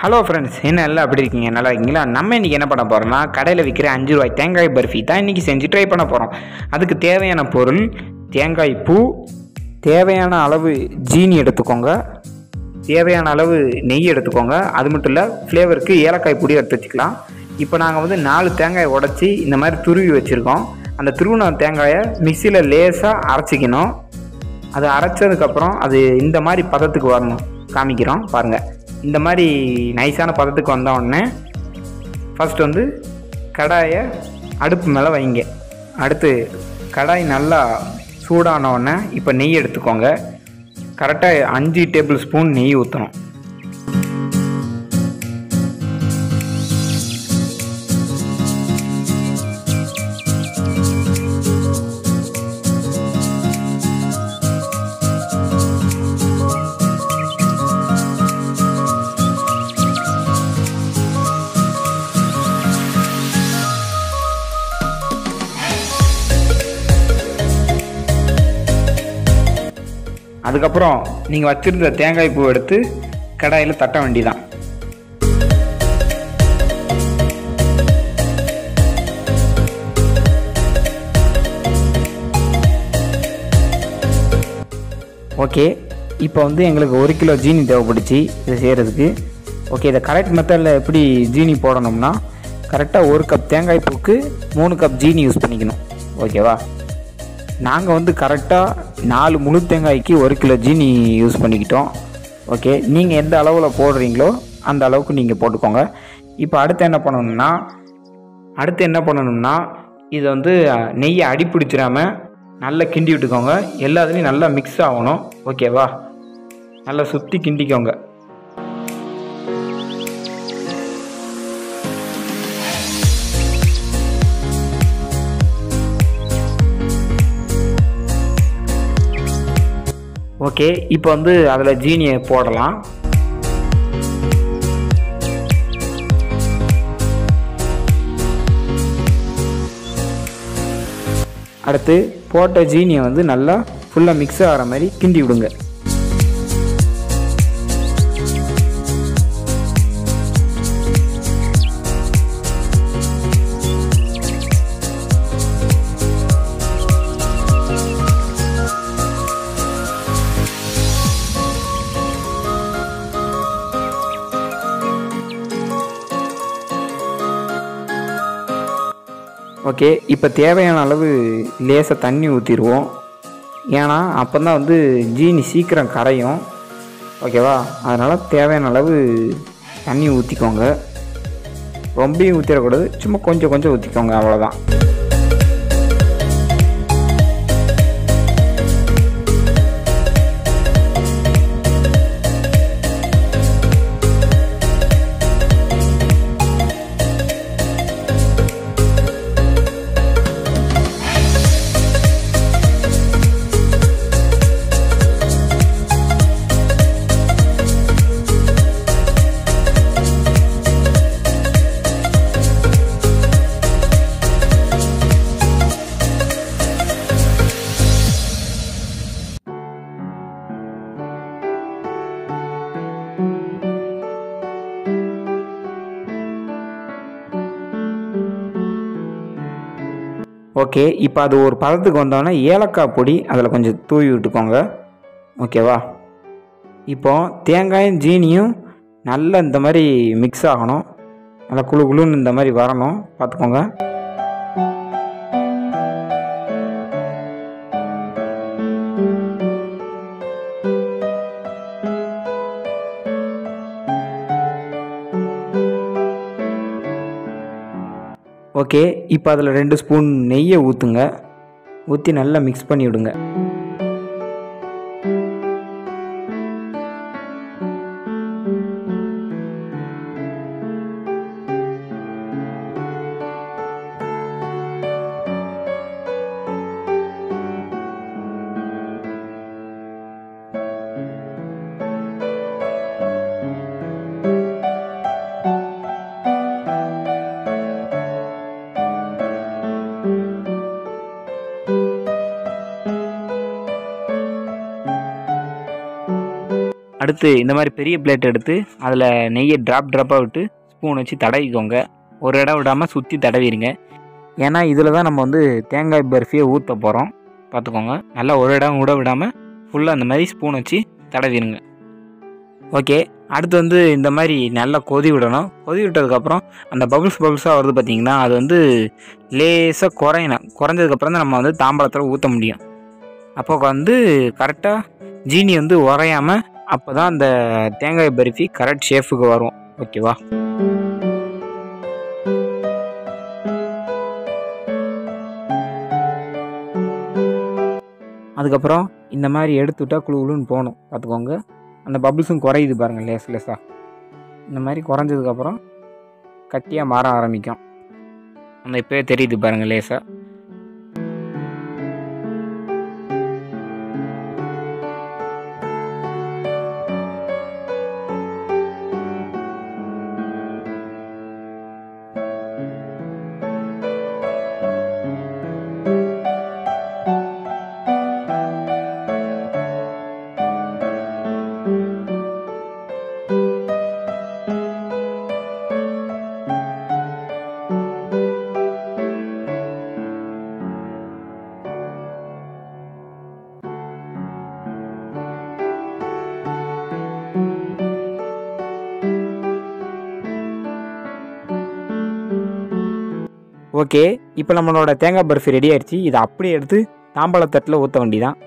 hello friends என்ன எல்லாம் அப்படி இருக்கீங்க நல்லா இருக்கீங்களா நம்ம இன்றைக்கி என்ன பண்ண போகிறோம்னா கடையில் விற்கிற அஞ்சு ரூபாய் தேங்காய் பர்ஃபி தான் இன்றைக்கி செஞ்சு ட்ரை பண்ண போகிறோம் அதுக்கு தேவையான பொருள் தேங்காய் பூ தேவையான அளவு ஜீனி எடுத்துக்கோங்க தேவையான அளவு நெய் எடுத்துக்கோங்க அது மட்டும் இல்லை ஃப்ளேவருக்கு ஏலக்காய் பொடி எடுத்து வச்சுக்கலாம் இப்போ நாங்கள் வந்து நாலு தேங்காயை உடச்சி இந்த மாதிரி துருவி வச்சுருக்கோம் அந்த துருவின தேங்காயை மிக்சியில் லேசாக அரைச்சிக்கணும் அது அரைச்சதுக்கப்புறம் அது இந்த மாதிரி பதத்துக்கு வரணும் காமிக்கிறோம் பாருங்கள் இந்த மாதிரி நைஸான பதத்துக்கு வந்த உடனே ஃபஸ்ட் வந்து கடாயை அடுப்பு மேலே வைங்க அடுத்து கடாய் நல்லா சூடான உடனே இப்போ நெய் எடுத்துக்கோங்க கரெக்டாக அஞ்சு டேபிள் ஸ்பூன் நெய் ஊற்றணும் அதுக்கப்புறம் நீங்கள் வச்சுருந்த தேங்காய் பூ எடுத்து கடாயில் தட்ட வேண்டியதான் ஓகே இப்போ வந்து எங்களுக்கு ஒரு கிலோ ஜீனி தேவைப்படுச்சு இதை செய்கிறதுக்கு ஓகே இதை கரெக்ட் மெத்தடில் எப்படி ஜீனி போடணும்னா கரெக்டாக ஒரு கப் தேங்காய் பூக்கு மூணு கப் ஜீனி யூஸ் பண்ணிக்கணும் ஓகேவா நாங்கள் வந்து கரெக்டாக நாலு முழு தேங்காய்க்கு ஒரு கிலோ ஜீனி யூஸ் பண்ணிக்கிட்டோம் ஓகே நீங்கள் எந்த அளவில் போடுறீங்களோ அந்த அளவுக்கு நீங்கள் போட்டுக்கோங்க இப்போ அடுத்து என்ன பண்ணணும்னா அடுத்து என்ன பண்ணணும்னா இதை வந்து அஹ், நெய்யை அடி பிடிச்சிடாம நல்லா கிண்டி விட்டுக்கோங்க எல்லாத்துலேயும் நல்லா மிக்ஸ் ஆகணும் ஓகேவா நல்லா சுற்றி கிண்டிக்கோங்க ஓகே இப்போ வந்து அதில் ஜீனியை போடலாம் அடுத்து போட்ட ஜீனியை வந்து நல்லா ஃபுல்லாக மிக்ஸ் ஆகிற மாதிரி கிண்டி விடுங்க ஓகே இப்போ தேவையான அளவு லேசாக தண்ணி ஊற்றிடுவோம் ஏன்னா அப்போ தான் வந்து ஜீனி சீக்கிரம் கரையும் ஓகேவா அதனால் தேவையான அளவு தண்ணி ஊற்றிக்கோங்க ரொம்பவும் ஊற்றிடக்கூடாது சும்மா கொஞ்சம் கொஞ்சம் ஊற்றிக்கோங்க அவ்வளோதான் ஓகே இப்போ அது ஒரு பதத்துக்கு வந்தோடனே ஏலக்காய் பொடி அதில் கொஞ்சம் தூவி விட்டுக்கோங்க ஓகேவா இப்போ தேங்காயும் ஜீனியும் நல்லா இந்த மாதிரி மிக்ஸ் ஆகணும் நல்லா குழு குழுன்னு இந்த மாதிரி வரணும் பார்த்துக்கோங்க ஓகே இப்போ அதில் ரெண்டு ஸ்பூன் நெய்யை ஊற்றுங்க ஊற்றி நல்லா மிக்ஸ் பண்ணி விடுங்க அடுத்து இந்த மாதிரி பெரிய பிளேட் எடுத்து அதில் நெய்யை ட்ராப் ட்ராப்பாக விட்டு ஸ்பூன் வச்சு தடவிக்கோங்க ஒரு இடம் விடாமல் சுற்றி தடவிடுங்க ஏன்னா இதில் தான் நம்ம வந்து தேங்காய் பர்ஃபியை ஊற்ற போகிறோம் பார்த்துக்கோங்க நல்லா ஒரு இடம் கூட விடாமல் ஃபுல்லாக அந்த மாதிரி ஸ்பூன் வச்சு தடவிடுங்க ஓகே அடுத்து வந்து இந்த மாதிரி நல்லா கொதி விடணும் கொதி விட்டதுக்கப்புறம் அந்த பபுள்ஸ் பபுள்ஸாக வருது பார்த்தீங்கன்னா அது வந்து லேசாக குறையணும் குறைஞ்சதுக்கப்புறம் தான் நம்ம வந்து தாம்பழத்தில் ஊற்ற முடியும் அப்போ வந்து கரெக்டாக ஜீனி வந்து உறையாமல் அப்போ தான் அந்த தேங்காய் பர்ஃபி கரெக்ட் ஷேஃபுக்கு வரும் ஓகேவா அதுக்கப்புறம் இந்த மாதிரி எடுத்து விட்டால் குழு குழுன்னு போகணும் பார்த்துக்கோங்க அந்த பபுள்ஸும் குறையுது பாருங்கள் லேஸ் லேஸாக இந்த மாதிரி குறைஞ்சதுக்கப்புறம் கட்டியாக மாற ஆரம்பிக்கும் அந்த இப்போயே தெரியுது பாருங்கள் லேசாக ஓகே இப்போ நம்மளோட தேங்காய் பர்ஃபி ரெடி ஆயிடுச்சு இதை அப்படியே எடுத்து தாம்பாளத்தட்டில் ஊற்ற வேண்டிதான்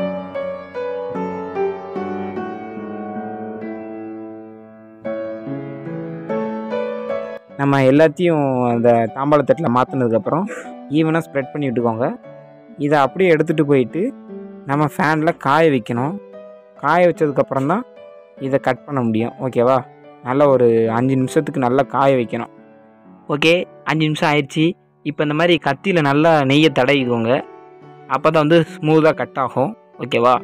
நம்ம எல்லாத்தையும் அந்த தாம்பாளத்தட்டில் மாற்றினதுக்கப்புறம் ஈவனாக ஸ்ப்ரெட் பண்ணி விட்டுக்கோங்க இதை அப்படியே எடுத்துகிட்டு போயிட்டு நம்ம ஃபேனில் காய வைக்கணும் காய வச்சதுக்கப்புறம் தான் இதை கட் பண்ண முடியும் ஓகேவா நல்லா ஒரு அஞ்சு நிமிஷத்துக்கு நல்லா காய வைக்கணும் ஓகே அஞ்சு நிமிஷம் ஆயிடுச்சு இப்போ இந்த மாதிரி கத்தியில் நல்லா நெய்யை தடவிக்கோங்க அப்போ தான் வந்து ஸ்மூத்தாக கட் ஆகும் ஓகேவா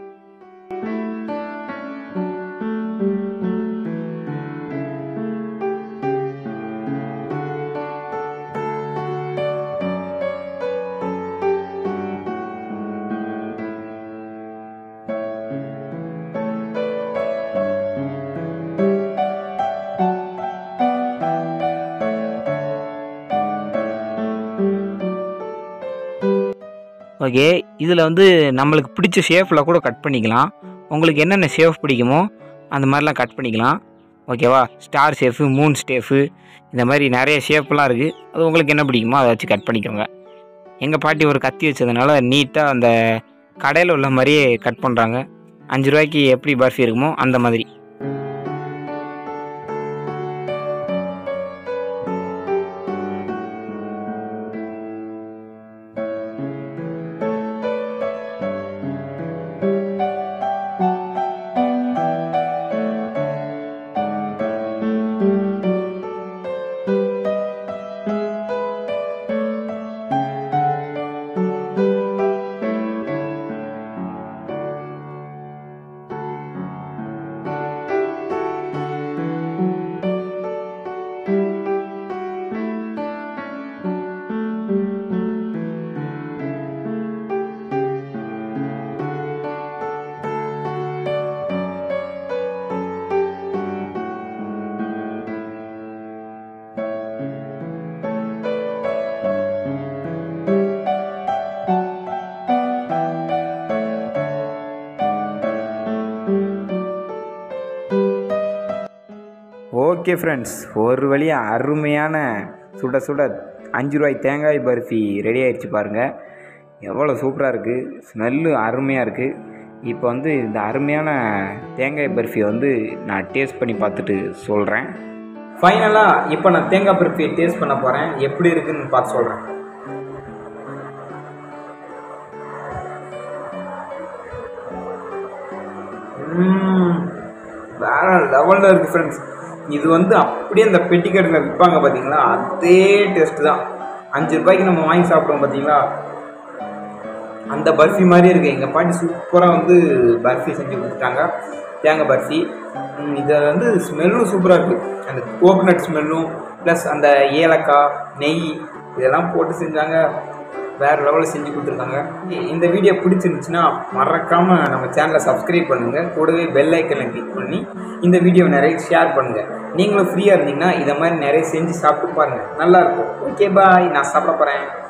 ஓகே இதில் வந்து நம்மளுக்கு பிடிச்ச ஷேஃபில் கூட கட் பண்ணிக்கலாம் உங்களுக்கு என்னென்ன ஷேஃப் பிடிக்குமோ அந்த மாதிரிலாம் கட் பண்ணிக்கலாம் ஓகேவா ஸ்டார் ஷேஃபு மூன் ஸ்டேஃபு இந்த மாதிரி நிறைய ஷேப்லாம் இருக்குது அது உங்களுக்கு என்ன பிடிக்குமோ அதை வச்சு கட் பண்ணிக்கோங்க எங்கள் பாட்டி ஒரு கத்தி வச்சதுனால நீட்டாக அந்த கடையில் உள்ள மாதிரியே கட் பண்ணுறாங்க அஞ்சு ரூபாய்க்கு எப்படி பர்ஃபி இருக்குமோ அந்த மாதிரி ஓகே ஃப்ரெண்ட்ஸ் ஒரு வழியாக அருமையான சுட சுட அஞ்சு ரூபாய் தேங்காய் பர்ஃபி ரெடி ஆயிடுச்சு பாருங்கள் எவ்வளோ சூப்பராக இருக்குது ஸ்மெல்லு அருமையாக இருக்குது இப்போ வந்து இந்த அருமையான தேங்காய் பர்ஃபியை வந்து நான் டேஸ்ட் பண்ணி பார்த்துட்டு சொல்கிறேன் ஃபைனலாக இப்போ நான் தேங்காய் பர்ஃபியை டேஸ்ட் பண்ண போகிறேன் எப்படி இருக்குன்னு பார்த்து சொல்கிறேன் வேற லெவலில் இருக்குது ஃப்ரெண்ட்ஸ் இது வந்து அப்படியே அந்த பெட்டி கடையில் விற்பாங்க பார்த்தீங்களா அதே டேஸ்ட் தான் அஞ்சு ரூபாய்க்கு நம்ம வாங்கி சாப்பிடுவோம் பார்த்தீங்களா அந்த பர்ஃபி மாதிரியே இருக்குது எங்கள் பாட்டி சூப்பராக வந்து பர்ஃபி செஞ்சு கொடுத்துட்டாங்க தேங்காய் பர்ஃபி இதில் வந்து ஸ்மெல்லும் சூப்பராக இருக்குது அந்த கோகனட் ஸ்மெல்லும் ப்ளஸ் அந்த ஏலக்காய் நெய் இதெல்லாம் போட்டு செஞ்சாங்க வேறு லெவலில் செஞ்சு கொடுத்துருக்காங்க இந்த வீடியோ பிடிச்சிருந்துச்சுன்னா மறக்காமல் நம்ம சேனலை சப்ஸ்கிரைப் பண்ணுங்கள் கூடவே பெல் ஐக்கனை கிளிக் பண்ணி இந்த வீடியோ நிறைய ஷேர் பண்ணுங்கள் நீங்களும் ஃப்ரீயாக இருந்தீங்கன்னா இதை மாதிரி நிறைய செஞ்சு சாப்பிட்டு பாருங்கள் நல்லாயிருக்கும் ஓகே பாய் நான் சாப்பிட போகிறேன்